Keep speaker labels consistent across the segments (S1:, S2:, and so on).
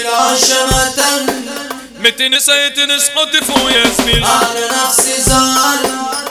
S1: العشمة
S2: متى نسيت نسقط فوق يا زميل
S1: على نفسي زعل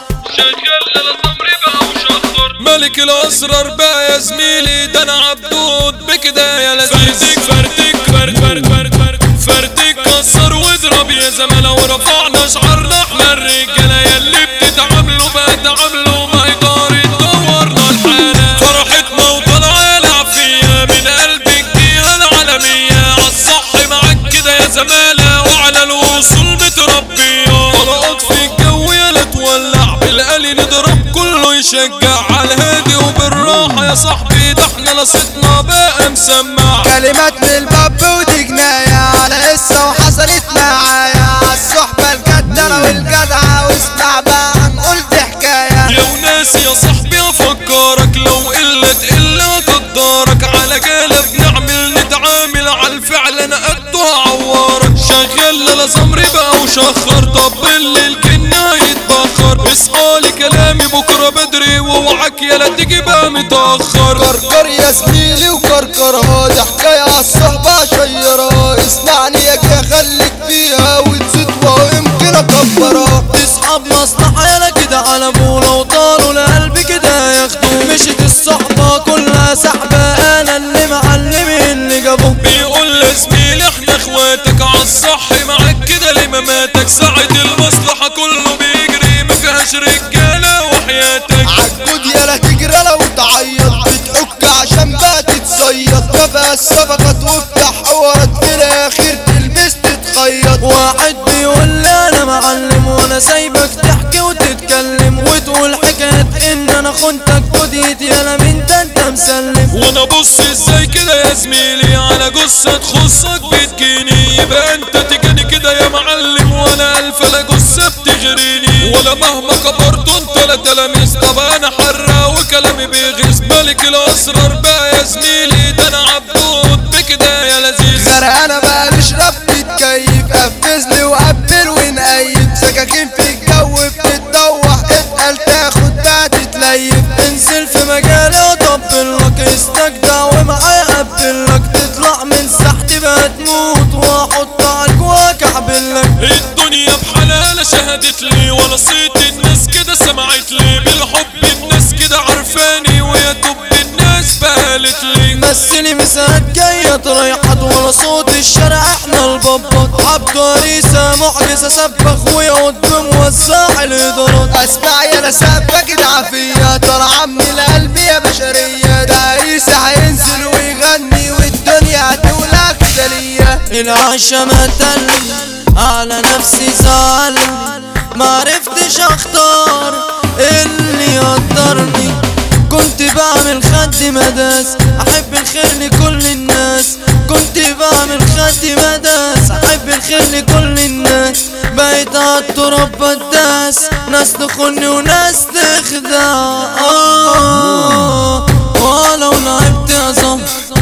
S2: شغال على صبري بقى وشطر ملك الاسرار بقى يا زميلي ده انا عبدود بكده يا لذيذ فردك فردك فرد فرد فرد فرد فردك كسر واضرب يا زملاء ورفعنا شعارنا احنا الرجاله ياللي بتتعاملوا بقى تعاملوا ما يقدر تدورنا الحاله فرحتنا وطلع يلعب فيها من قلبك فيها العالميه عالصح معاك كده يا زماله وعلى الوصول متربيه طلقت في الجو يلا تولع بالقلي نضرب كله يشجع على الهادي وبالراحه يا صاحبي ده احنا لصيتنا بقى مسمع
S3: كلمات من الباب ودي جناية على قصة وحصلت معايا عالصحبة الجدة والجدعة واسمع بقى قلت حكاية
S2: لو ناس يا صاحبي افكرك لو قلة الا تقدرك على قلب نعمل نتعامل على الفعل انا قده هعورك شغال لا صمري بقى وشخر طب الليل كنا يتبخر اصحى لي كلامي بكره بدري واوعك يلا تيجي بقى متاخر
S3: كركر يا زميلي وكركرها دي حكاية عالصحبة شيرها اسمعني يا خليك فيها وتزيدها ويمكن اكبرها
S1: اصحاب مصلحة يلا كده على بولا وطالوا لقلبي كده ياخدوا مشيت الصحبة كلها سحبة انا اللي معلم اللي جابوه
S2: بيقول لزميلي احنا اخواتك عالصح معاك كده لمماتك ساعة المصلحة كله بيجري ما فيهاش رجالة وحياتك
S3: عالجود يلا تجري لو تعيط بتعك عشان بقى تتصيد كفى الصفقة تفتح حوارات في الاخر تلبس تتخيط
S1: واحد بيقول لي انا معلم وانا سايبك تحكي وتتكلم وتقول حكاية ان انا خنتك فضيت يلا من ده انت مسلم
S2: وانا بص ازاي كده يا زميلي على جثة تخصك بتجيني يبقى انت تجيني كده يا معلم وانا الف لا جثة بتغريني ولا مهما كبرت انت لا تلاميذ طب انا حرة وكلامي بيغيظ ملك الاسرار بقى يا زميلي ده انا عبدود بكده يا لذيذ
S3: غير انا ماليش رب تكيف قفز لي وقبل ونقيب سكاكين في الجو بتتدوح اتقل تاخد بقى تتليف
S1: انزل في مجالي اطبل لك استجدع ومعايا اقبل لك تطلع من ساحتي بقى تموت واحط عليك واكعبل لك
S2: الدنيا بحلالة شهدت لي ولا صيت الناس كده سمعت لي بالحب الناس كده عرفاني ويا توب الناس بقالت لي
S1: مثلي مساعات جاية تريحت ولا صوت الشارع احنا البابات عبد عريسة معجزة سب اخويا قدام وزاع الادارات
S3: اسمع يا انا سابك العافية طالعة من القلب يا بشرية ده عيسى هينزل ويغني والدنيا هتولع كسلية
S1: العشا متل على نفسي زعل معرفتش اختار اللي يقدرني كنت بعمل خد مداس احب الخير لكل الناس كنت بعمل خد مداس احب الخير لكل الناس بقيت عالتراب بداس ناس تخوني وناس تخدع آه ولو لعبت يا زهر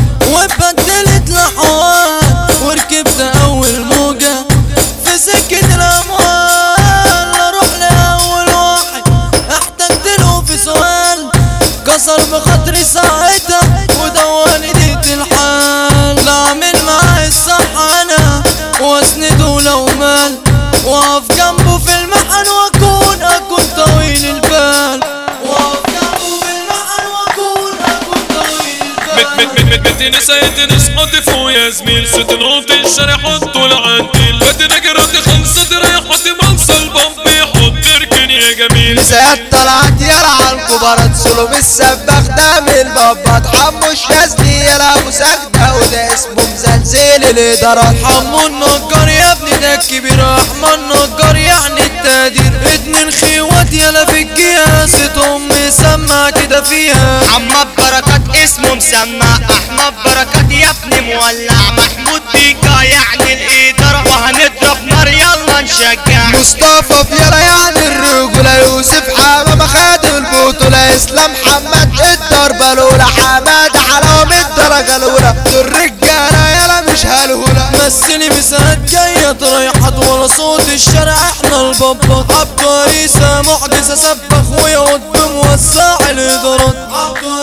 S1: وبدلت لحوات وركبت اول موجة في سكة الاموال اروح لاول واحد احتجت له في سؤال كسر بخاطري ساعتها ودواني ديت الحال لا اعمل معاه الصح انا واسنده لو مال واقف جنبه في المحن واكون اكون طويل البال واقف جنبه في المحن واكون اكون طويل
S2: مت
S1: البال
S2: مت مت مت مت نسيت نسقط فوق يا زميل ست نقط الشارع حطوا العنديل بدنا جرد خلصت ريحة منصة البمب يحط اركن يا جميل
S3: نسيت طلعت يلا عالكبارات سلوم السباخ ده من البابات حمو الشاذلي يلا مساجدة وده اسمه مزلزل الادارات
S1: حمو النجار يا ابني ده الكبير احمد النجار يعني التقدير اتنين خوات يلا في الجهاز امي سمع كده فيها
S4: عم بركات اسمه مسمى احمد بركات يا ابني مولع محمود بيكا يعني الاداره وهنضرب نار يلا نشجع
S3: مصطفى فيلا يعني الرجولة يوسف حمامة خد البطولة اسلام محمد الضربة الأولى حماد حرام الدرجة الأولى دول رجالة يلا مش هالهولة
S1: مثلي مسات جاية تريحت ولا صوت الشارع احنا البابات عبد عيسى معجزة سب اخويا قدام وساع الادارات عبد